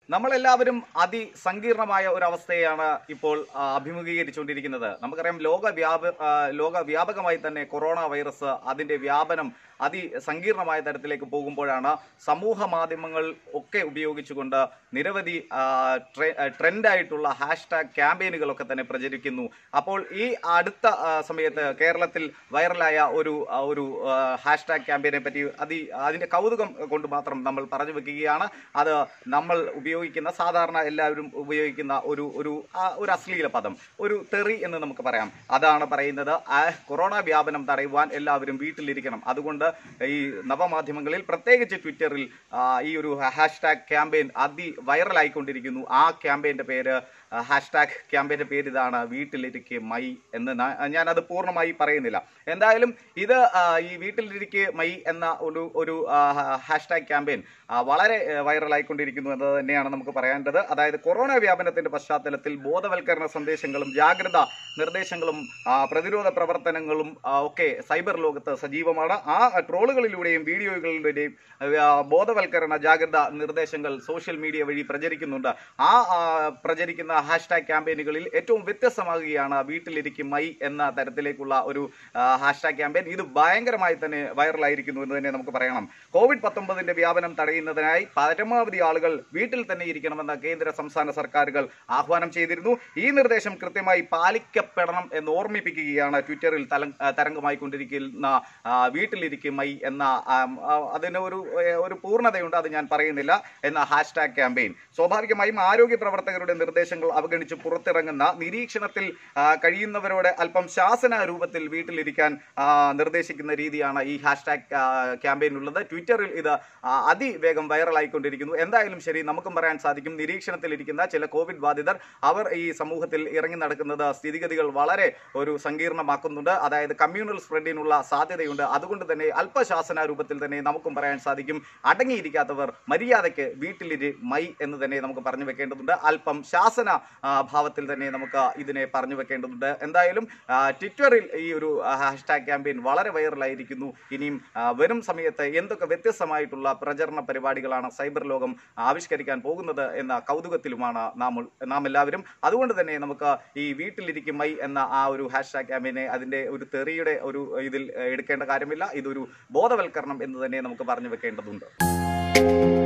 നമ്മളെല്ലാവരും അതിസങ്കീർണമായ ഒരു അവസ്ഥയാണ് ഇപ്പോൾ ആ, അഭിമുഖീകരിച്ചുകൊണ്ടിരിക്കുന്നത് നമുക്കറിയാം ലോക വ്യാപ ആ, ലോക വ്യാപകമായി തന്നെ കൊറോണ വൈറസ് അതിന്റെ വ്യാപനം അതിസങ്കീർണമായ തരത്തിലേക്ക് പോകുമ്പോഴാണ് സമൂഹ മാധ്യമങ്ങൾ ഒക്കെ ഉപയോഗിച്ചുകൊണ്ട് നിരവധി ആ, ട്രെ- ആ, ട്രെൻഡായിട്ടുള്ള ഹാഷ്ടാഗ് ക്യാമ്പയിനുകളൊക്കെ തന്നെ പ്രചരിക്കുന്നു അപ്പോൾ ഈ അടുത്ത ആ, സമയത്ത് കേരളത്തിൽ വൈറലായ ഒരു ആ, ഒരു ആ, ഹാഷ്ടാഗ് ക്യാമ്പയിനെ പറ്റി അതി അതിന്റെ കൗതുകം കൊണ്ട് മാത്രം നമ്മൾ പറഞ്ഞു വെക്കുകയാണ് അത് നമ്മൾ ഉപയോഗിക്കുന്ന സാധാരണ എല്ലാവരും ഉപയോഗിക്കുന്ന ഒരു ഒരു ആ, ഒരു അശ്ലീല പദം ഒരു തെറി എന്ന് നമുക്ക് പറയാം അതാണ് പറയുന്നത് ആ, കൊറോണ വ്യാപനം തടയുവാൻ എല്ലാവരും വീട്ടിലിരിക്കണം അതുകൊണ്ട് ഈ നവമാധ്യമങ്ങളിൽ പ്രത്യേകിച്ച് ട്വിറ്ററിൽ ആ, ഈ ഒരു ഹാഷ്ടാഗ് ക്യാമ്പയിൻ അതി വൈറലായിക്കൊണ്ടിരിക്കുന്നു ആ ക്യാമ്പയിന്റെ പേര് ഹാഷ്ടാഗ് ക്യാമ്പയിന്റെ പേര് ഇതാണ് വീട്ടിലിരിക്കെ മൈ എന്ന് നാ- ഞാനത് പൂർണ്ണമായി പറയുന്നില്ല എന്തായാലും ഇത് ആ, ഈ വീട്ടിലിരിക്കെ മൈ എന്ന ഒരു ഒരു ഹാഷ്ടാഗ് ക്യാമ്പയിൻ വളരെ ആ, വൈറലായിക്കൊണ്ടിരിക്കുന്നു എന്ന് തന്നെയാണ് നമുക്ക് പറയേണ്ടത് അതായത് കൊറോണ വ്യാപനത്തിന്റെ പശ്ചാത്തലത്തിൽ ബോധവൽക്കരണ സന്ദേശങ്ങളും ജാഗ്രത നിർദ്ദേശങ്ങളും ആ, പ്രതിരോധ പ്രവർത്തനങ്ങളും ആ, ഒക്കെ സൈബർ ലോകത്ത് സജീവമാണ് ആ ട്രോളുകളിലൂടെയും വീഡിയോകളിലൂടെയും ആ, ബോധവൽക്കരണ ജാഗ്രത നിർദ്ദേശങ്ങൾ സോഷ്യൽ മീഡിയ വഴി പ്രചരിക്കുന്നുണ്ട് ആ ആ, പ്രചരിക്കുന്ന ഹാഷ്ടാഗ് ക്യാമ്പയിനുകളിൽ ഏറ്റവും വ്യത്യസ്തമാകുകയാണ് വീട്ടിലിരിക്കും മൈ എന്ന തരത്തിലേക്കുള്ള ഒരു ആ, ഹാഷ്ടാഗ് ക്യാമ്പയിൻ ഇത് ഭയങ്കരമായി തന്നെ വൈറലായിരിക്കുന്നു എന്ന് തന്നെ നമുക്ക് പറയണം കോവിഡ് പത്തൊമ്പതിന്റെ വ്യാപനം തടയുന്നതിനായി പരമാവധി ആളുകൾ വീട്ടിൽ തന്നെ ഇരിക്കണമെന്ന കേന്ദ്ര സംസ്ഥാന സർക്കാരുകൾ ആഹ്വാനം ചെയ്തിരുന്നു ഈ നിർദ്ദേശം കൃത്യമായി പാലിക്കപ്പെടണം എന്ന് ഓർമ്മിപ്പിക്കുകയാണ് ട്വിറ്ററിൽ തലം- ആ, തരംഗമായിക്കൊണ്ടിരിക്കുന്ന ആ, വീട്ടിലിരിക്കും മൈ എന്ന ആ, ആ, അതിന് ഒരു ഏ, ഒരു പൂർണ്ണതയുണ്ട് അത് ഞാൻ പറയുന്നില്ല എന്ന ഹാഷ്ടാഗ് ക്യാമ്പയിൻ സ്വാഭാവികമായും ആരോഗ്യ പ്രവർത്തകരുടെ നിർദ്ദേശങ്ങൾ അവഗണിച്ച് പുറത്തിറങ്ങുന്ന നിരീക്ഷണത്തിൽ ആ, കഴിയുന്നവരോട് അല്പം ശാസന രൂപത്തിൽ വീട്ടിലിരിക്കാൻ ആ, നിർദ്ദേശിക്കുന്ന രീതിയാണ് ഈ ഹാഷ്ടാഗ് ക്യാമ്പയിൻ ഉള്ളത് ട്വിറ്ററിൽ ഇത് ആ, അതിവേഗം വൈറലായിക്കൊണ്ടിരിക്കുന്നു എന്തായാലും ശരി നമുക്കും പറയാൻ സാധിക്കും നിരീക്ഷണത്തിലിരിക്കുന്ന ചില കോവിഡ് ബാധിതർ അവർ ഈ സമൂഹത്തിൽ ഇറങ്ങി നടക്കുന്നത് സ്ഥിതിഗതികൾ വളരെ ഒരു സങ്കീർണമാക്കുന്നുണ്ട് അതായത് കമ്മ്യൂണൽ സ്പ്രെഡിനുള്ള സാധ്യതയുണ്ട് അതുകൊണ്ട് തന്നെ അല്പശാസന രൂപത്തിൽ തന്നെ നമുക്കും പറയാൻ സാധിക്കും അടങ്ങിയിരിക്കാത്തവർ മര്യാദയ്ക്ക് വീട്ടിലിരി മൈ എന്ന് തന്നെ നമുക്ക് പറഞ്ഞു വെക്കേണ്ടതുണ്ട് അല്പം ശാസന ആ, ഭാവത്തിൽ തന്നെ നമുക്ക് ഇതിനെ പറഞ്ഞു വെക്കേണ്ടതുണ്ട് എന്തായാലും ആ, ട്വിറ്ററിൽ ഈ ഒരു ഹാഷ്ടാഗ് ക്യാമ്പയിൻ വളരെ വൈറലായിരിക്കുന്നു ഇനിയും ആ, വരും സമയത്ത് എന്തൊക്കെ വ്യത്യസ്തമായിട്ടുള്ള പ്രചരണ പരിപാടികളാണ് സൈബർ ലോകം ആവിഷ്കരിക്കാൻ പോകുന്നത് എന്ന കൗതുകത്തിലുമാണ് നാം ഉൾ- നാം എല്ലാവരും അതുകൊണ്ട് തന്നെ നമുക്ക് ഈ വീട്ടിലിരിക്കും മൈ എന്ന ആ ഒരു ഹാഷ്ടാഗ് ക്യാമ്പയിനെ അതിന്റെ ഒരു തെറിയുടെ ഒരു ഇതിൽ എടുക്കേണ്ട കാര്യമില്ല ഇതൊരു ബോധവൽക്കരണം എന്ന് തന്നെ നമുക്ക് പറഞ്ഞു വെക്കേണ്ടതുണ്ട്